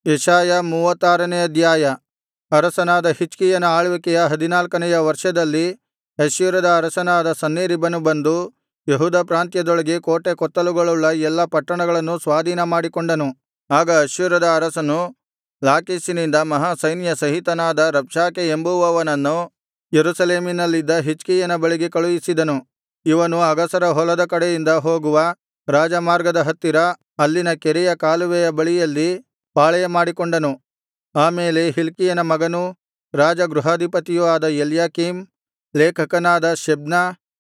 ಯೆಶಾಯ ಮೂವತ್ತಾರನೇ ಅಧ್ಯಾಯ ಅರಸನಾದ ಹಿಜ್ಕೀಯನ ಆಳ್ವಿಕೆಯ ಹದಿನಾಲ್ಕನೆಯ ವರ್ಷದಲ್ಲಿ ಅಶ್ಶೂರದ ಅರಸನಾದ ಸನ್ಹೇರೀಬನು ಬಂದು ಯೆಹೂದ ಪ್ರಾಂತ್ಯದೊಳಗೆ ಕೋಟೆಕೊತ್ತಲುಗಳುಳ್ಳ ಎಲ್ಲಾ ಪಟ್ಟಣಗಳನ್ನು ಸ್ವಾಧೀನಮಾಡಿಕೊಂಡನು ಆಗ ಅಶ್ಶೂರದ ಅರಸನು ಲಾಕೀಷಿನಿಂದ ಮಹಾಸೈನ್ಯಸಹಿತನಾದ ರಬ್ಷಾಕೆ ಎಂಬುವವನನ್ನು ಯೆರೂಸಲೇಮಿನಲ್ಲಿದ್ದ ಹಿಜ್ಕೀಯನ ಬಳಿಗೆ ಕಳುಹಿಸಿದನು ಇವನು ಅಗಸರ ಹೊಲದ ಕಡೆಯಿಂದ ಹೋಗುವ ರಾಜಮಾರ್ಗದ ಹತ್ತಿರ ಅಲ್ಲಿನ ಕೆರೆಯ ಕಾಲುವೆಯ ಬಳಿಯಲ್ಲಿ ಪಾಳೆಯಮಾಡಿಕೊಂಡನು ಆ ಮೇಲೆ ಹಿಲ್ಕೀಯನ ಮಗನೂ ರಾಜಗೃಹಾಧಿಪತಿಯೂ ಆದ ಎಲ್ಯಾಕೀಮ್ ಲೇಖಕನಾದ ಶೆಬ್ನ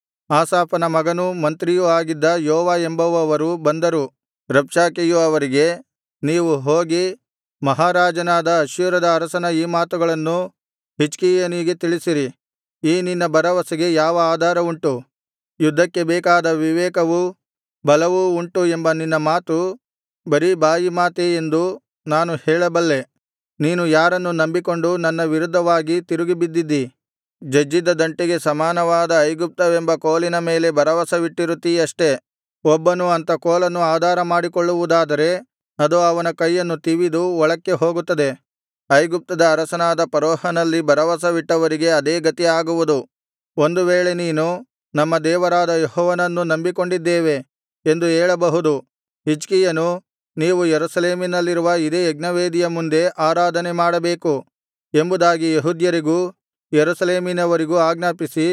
ಆಸಾಫನ ಮಗನೂ ಮಂತ್ರಿಯೂ ಆಗಿದ್ದ ಯೋವ ಎಂಬುವವರು ಬಂದರು ರಬ್ಷಾಕೆಯು ಅವರಿಗೆ ನೀವು ಹೋಗಿ ಮಹಾರಾಜನಾದ ಅಶ್ಶೂರದ ಅರಸನ ಈ ಮಾತುಗಳನ್ನು ಹಿಜ್ಕೀಯನಿಗೆ ತಿಳಿಸಿರಿ ಈ ನಿನ್ನ ಭರವಸೆಗೆ ಯಾವ ಆಧಾರವುಂಟು ಯುದ್ಧಕ್ಕೆ ಬೇಕಾದ ವಿವೇಕವೂ ಬಲವೂ ಉಂಟು ಎಂಬ ನಿನ್ನ ಮಾತು ಬರೀ ಬಾಯಿಮಾತೇ ಎಂದು ನಾನು ಹೇಳಬಲ್ಲೆ ನೀನು ಯಾರನ್ನು ನಂಬಿಕೊಂಡು ನನ್ನ ವಿರುದ್ಧವಾಗಿ ತಿರುಗಿಬಿದ್ದಿದ್ದಿ ಜಜ್ಜಿದ ದಂಟಿಗೆ ಸಮಾನವಾದ ಐಗುಪ್ತವೆಂಬ ಕೋಲಿನ ಮೇಲೆ ಭರವಸವಿಟ್ಟಿರುತ್ತೀಯಷ್ಟೆ ಒಬ್ಬನು ಅಂಥ ಕೋಲನ್ನು ಆಧಾರ ಮಾಡಿಕೊಳ್ಳುವುದಾದರೆ ಅದು ಅವನ ಕೈಯನ್ನು ತಿವಿದು ಒಳಕ್ಕೆ ಹೋಗುತ್ತದೆ ಐಗುಪ್ತದ ಅರಸನಾದ ಫರೋಹನಲ್ಲಿ ಭರವಸವಿಟ್ಟವರಿಗೆ ಅದೇ ಗತಿ ಆಗುವುದು ಒಂದು ವೇಳೆ ನೀನು ನಮ್ಮ ದೇವರಾದ ಯೆಹೋವನನ್ನು ನಂಬಿಕೊಂಡಿದ್ದೇವೆ ಎಂದು ಹೇಳಬಹುದು ಹಿಜ್ಕೀಯನು ನೀವು ಯೆರೂಸಲೇಮಿನಲ್ಲಿರುವ ಇದೇ ಯಜ್ಞವೇದಿಯ ಮುಂದೆ ಆರಾಧನೆ ಮಾಡಬೇಕು ಎಂಬುದಾಗಿ ಯೆಹೂದ್ಯರಿಗೂ ಯೆರೂಸಲೇಮಿನವರಿಗೂ ಆಜ್ಞಾಪಿಸಿ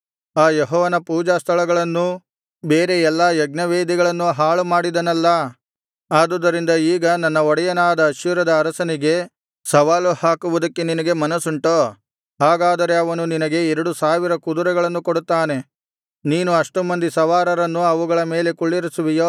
ಆ ಯೆಹೋವನ ಪೂಜಾಸ್ಥಳಗಳನ್ನೂ ಬೇರೆ ಎಲ್ಲಾ ಯಜ್ಞವೇದಿಗಳನ್ನೂ ಹಾಳುಮಾಡಿದನಲ್ಲಾ ಆದುದರಿಂದ ಈಗ ನನ್ನ ಒಡೆಯನಾದ ಅಶ್ಶೂರದ ಅರಸನಿಗೆ ಸವಾಲು ಹಾಕುವುದಕ್ಕೆ ನಿನಗೆ ಮನಸ್ಸುಂಟೋ ಹಾಗಾದರೆ ಅವನು ನಿನಗೆ ಎರಡು ಸಾವಿರ ಕುದುರೆಗಳನ್ನು ಕೊಡುತ್ತಾನೆ ನೀನು ಅಷ್ಟು ಮಂದಿ ಸವಾರರನ್ನು ಅವುಗಳ ಮೇಲೆ ಕುಳ್ಳಿರಿಸುವಿಯೋ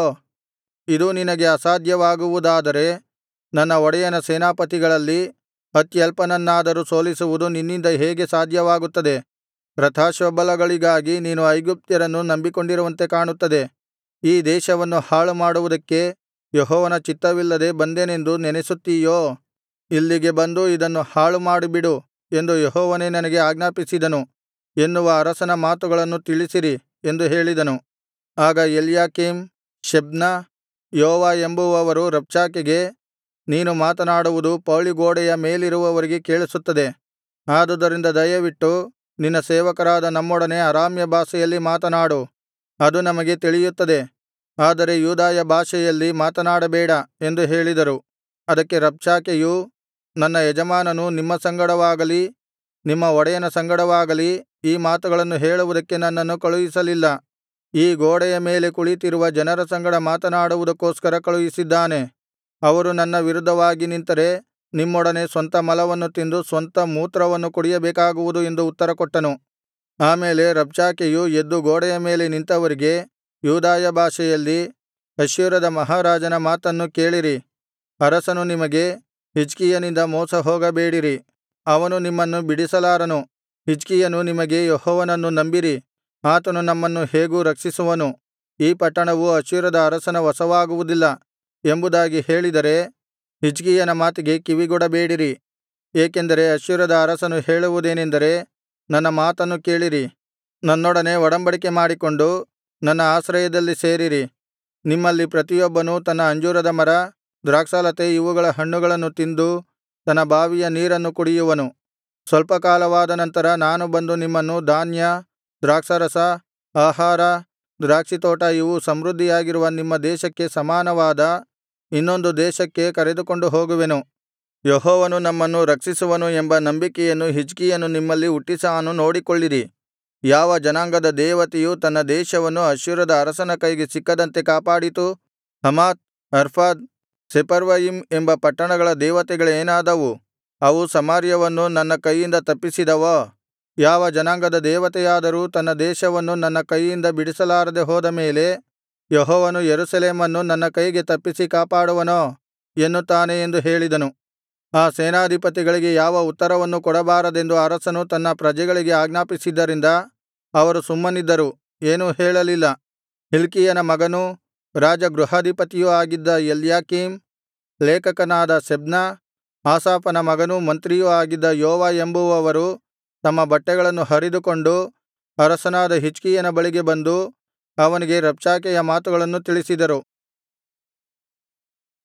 ಇದು ನಿನಗೆ ಅಸಾಧ್ಯವಾಗುವುದಾದರೆ ನನ್ನ ಒಡೆಯನ ಸೇನಾಪತಿಗಳಲ್ಲಿ ಅತ್ಯಲ್ಪನನ್ನಾದರೂ ಸೋಲಿಸುವುದು ನಿನ್ನಿಂದ ಹೇಗೆ ಸಾಧ್ಯವಾಗುತ್ತದೆ ರಥಾಶ್ವಬಲಗಳಿಗಾಗಿ ನೀನು ಐಗುಪ್ತ್ಯರನ್ನು ನಂಬಿಕೊಂಡಿರುವಂತೆ ಕಾಣುತ್ತದೆ ಈ ದೇಶವನ್ನು ಹಾಳುಮಾಡುವುದಕ್ಕೆ ಯೆಹೋವನ ಚಿತ್ತವಿಲ್ಲದೆ ಬಂದೆನೆಂದು ನೆನಸುತ್ತೀಯೋ ಇಲ್ಲಿಗೆ ಬಂದು ಇದನ್ನು ಹಾಳುಮಾಡಿಬಿಡು ಎಂದು ಯೆಹೋವನೇ ನನಗೆ ಆಜ್ಞಾಪಿಸಿದನು ಎನ್ನುವ ಅರಸನ ಮಾತುಗಳನ್ನು ತಿಳಿಸಿರಿ ಎಂದು ಹೇಳಿದನು ಆಗ ಎಲ್ಯಾಕೀಮ್ ಶೆಬ್ನ ಯೋವ ಎಂಬುವವರು ರಬ್ಷಾಕೆಗೆ ನೀನು ಮಾತನಾಡುವುದು ಪೌಳಿಗೋಡೆಯ ಮೇಲಿರುವವರಿಗೆ ಕೇಳಿಸುತ್ತದೆ ಆದುದರಿಂದ ದಯವಿಟ್ಟು ನಿನ್ನ ಸೇವಕರಾದ ನಮ್ಮೊಡನೆ ಅರಾಮ್ಯ ಭಾಷೆಯಲ್ಲಿ ಮಾತನಾಡು ಅದು ನಮಗೆ ತಿಳಿಯುತ್ತದೆ ಆದರೆ ಯೂದಾಯ ಭಾಷೆಯಲ್ಲಿ ಮಾತನಾಡಬೇಡ ಎಂದು ಹೇಳಿದರು ಅದಕ್ಕೆ ರಬ್ಷಾಕೆಯು ನನ್ನ ಯಜಮಾನನು ನಿಮ್ಮ ಸಂಗಡವಾಗಲಿ ನಿಮ್ಮ ಒಡೆಯನ ಸಂಗಡವಾಗಲಿ ಈ ಮಾತುಗಳನ್ನು ಹೇಳುವುದಕ್ಕೆ ನನ್ನನ್ನು ಕಳುಹಿಸಲಿಲ್ಲ ಈ ಗೋಡೆಯ ಮೇಲೆ ಕುಳಿತಿರುವ ಜನರ ಸಂಗಡ ಮಾತನಾಡುವುದಕ್ಕೋಸ್ಕರ ಕಳುಹಿಸಿದ್ದಾನೆ ಅವರು ನನ್ನ ವಿರುದ್ಧವಾಗಿ ನಿಂತರೆ ನಿಮ್ಮೊಡನೆ ಸ್ವಂತ ಮಲವನ್ನು ತಿಂದು ಸ್ವಂತ ಮೂತ್ರವನ್ನು ಕುಡಿಯಬೇಕಾಗುವುದು ಎಂದು ಉತ್ತರಕೊಟ್ಟನು ಆ ಮೇಲೆ ರಬ್ಷಾಕೆಯು ಎದ್ದು ಗೋಡೆಯ ಮೇಲೆ ನಿಂತವರಿಗೆ ಯೂದಾಯ ಭಾಷೆಯಲ್ಲಿ ಅಶ್ಶೂರದ ಮಹಾರಾಜನ ಮಾತನ್ನು ಕೇಳಿರಿ ಅರಸನು ನಿಮಗೆ ಹಿಜ್ಕೀಯನಿಂದ ಮೋಸಹೋಗಬೇಡಿರಿ ಅವನು ನಿಮ್ಮನ್ನು ಬಿಡಿಸಲಾರನು ಹಿಜ್ಕೀಯನು ನಿಮಗೆ ಯೆಹೋವನನ್ನು ನಂಬಿರಿ ಆತನು ನಮ್ಮನ್ನು ಹೇಗೂ ರಕ್ಷಿಸುವನು ಈ ಪಟ್ಟಣವು ಅಶ್ಶೂರದ ಅರಸನ ವಶವಾಗುವುದಿಲ್ಲ ಎಂಬುದಾಗಿ ಹೇಳಿದರೆ ಹಿಜ್ಕೀಯನ ಮಾತಿಗೆ ಕಿವಿಗೊಡಬೇಡಿರಿ ಏಕೆಂದರೆ ಅಶ್ಶೂರದ ಅರಸನು ಹೇಳುವುದೇನೆಂದರೆ ನನ್ನ ಮಾತನ್ನು ಕೇಳಿರಿ ನನ್ನೊಡನೆ ಒಡಂಬಡಿಕೆ ಮಾಡಿಕೊಂಡು ನನ್ನ ಆಶ್ರಯದಲ್ಲಿ ಸೇರಿರಿ ನಿಮ್ಮಲ್ಲಿ ಪ್ರತಿಯೊಬ್ಬನೂ ತನ್ನ ಅಂಜೂರದ ಮರ ದ್ರಾಕ್ಷಾಲತೆ ಇವುಗಳ ಹಣ್ಣುಗಳನ್ನು ತಿಂದು ತನ್ನ ಬಾವಿಯ ನೀರನ್ನು ಕುಡಿಯುವನು ಸ್ವಲ್ಪ ಕಾಲವಾದ ನಂತರ ನಾನು ಬಂದು ನಿಮ್ಮನ್ನು ಧಾನ್ಯ ದ್ರಾಕ್ಷಾರಸ ಆಹಾರ ದ್ರಾಕ್ಷಿತೋಟ ಇವು ಸಮೃದ್ಧಿಯಾಗಿರುವ ನಿಮ್ಮ ದೇಶಕ್ಕೆ ಸಮಾನವಾದ ಇನ್ನೊಂದು ದೇಶಕ್ಕೆ ಕರೆದುಕೊಂಡು ಹೋಗುವೆನು ಯೆಹೋವನು ನಮ್ಮನ್ನು ರಕ್ಷಿಸುವನು ಎಂಬ ನಂಬಿಕೆಯನ್ನು ಹಿಜ್ಕೀಯನು ನಿಮ್ಮಲ್ಲಿ ಹುಟ್ಟಿಸಾನು ನೋಡಿಕೊಳ್ಳಿರಿ ಯಾವ ಜನಾಂಗದ ದೇವತೆಯು ತನ್ನ ದೇಶವನ್ನು ಅಶ್ಶೂರದ ಅರಸನ ಕೈಗೆ ಸಿಕ್ಕದಂತೆ ಕಾಪಾಡಿತು ಹಮಾತ್ ಅರ್ಪಾದ್ ಸೆಫರ್ವಯಿಮ್ ಎಂಬ ಪಟ್ಟಣಗಳ ದೇವತೆಗಳೇನಾದವು ಅವು ಸಮಾರ್ಯವನ್ನು ನನ್ನ ಕೈಯಿಂದ ತಪ್ಪಿಸಿದವೋ ಯಾವ ಜನಾಂಗದ ದೇವತೆಯಾದರೂ ತನ್ನ ದೇಶವನ್ನು ನನ್ನ ಕೈಯಿಂದ ಬಿಡಿಸಲಾರದೆ ಹೋದ ಮೇಲೆ ಯೆಹೋವನು ಯೆರೂಸಲೇಮನ್ನು ನನ್ನ ಕೈಗೆ ತಪ್ಪಿಸಿ ಕಾಪಾಡುವನೋ ಎನ್ನುತ್ತಾನೆ ಎಂದು ಹೇಳಿದನು ಆ ಸೇನಾಧಿಪತಿಗಳಿಗೆ ಯಾವ ಉತ್ತರವನ್ನು ಕೊಡಬಾರದೆಂದು ಅರಸನು ತನ್ನ ಪ್ರಜೆಗಳಿಗೆ ಆಜ್ಞಾಪಿಸಿದ್ದರಿಂದ ಅವರು ಸುಮ್ಮನಿದ್ದರು ಏನೂ ಹೇಳಲಿಲ್ಲ ಹಿಲ್ಕೀಯನ ಮಗನೂ ರಾಜಗೃಹಾಧಿಪತಿಯೂ ಆಗಿದ್ದ ಎಲ್ಯಾಕೀಮ್ ಲೇಖಕನಾದ ಶೆಬ್ನ ಆಸಾಫನ ಮಗನೂ ಮಂತ್ರಿಯೂ ಆಗಿದ್ದ ಯೋವ ಎಂಬುವವರು ತಮ್ಮ ಬಟ್ಟೆಗಳನ್ನು ಹರಿದುಕೊಂಡು ಅರಸನಾದ ಹಿಜ್ಕೀಯನ ಬಳಿಗೆ ಬಂದು ಅವನಿಗೆ ರಬ್ಷಾಕೆಯ ಮಾತುಗಳನ್ನು ತಿಳಿಸಿದರು